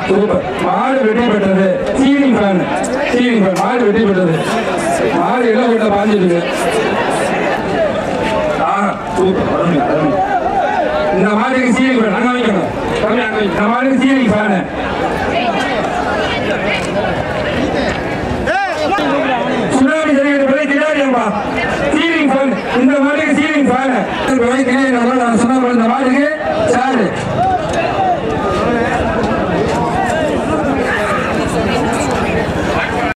Super மாடு வெற்றி பெற்றது சீலிங் ஃபேன் சீலிங் ஃபேன் மாடு வெற்றி பெற்றது மாடு எல்லாம் கிட்ட பாஞ்சிருக்கு ஆ சூப்பர் அருமை அருமை இந்த மாட்டுக்கு சீலிங் ஃபேன் அங்க வைக்கணும் தம்பி, அங்க வை. இந்த மாட்டுக்கு சீலிங் ஃபேனு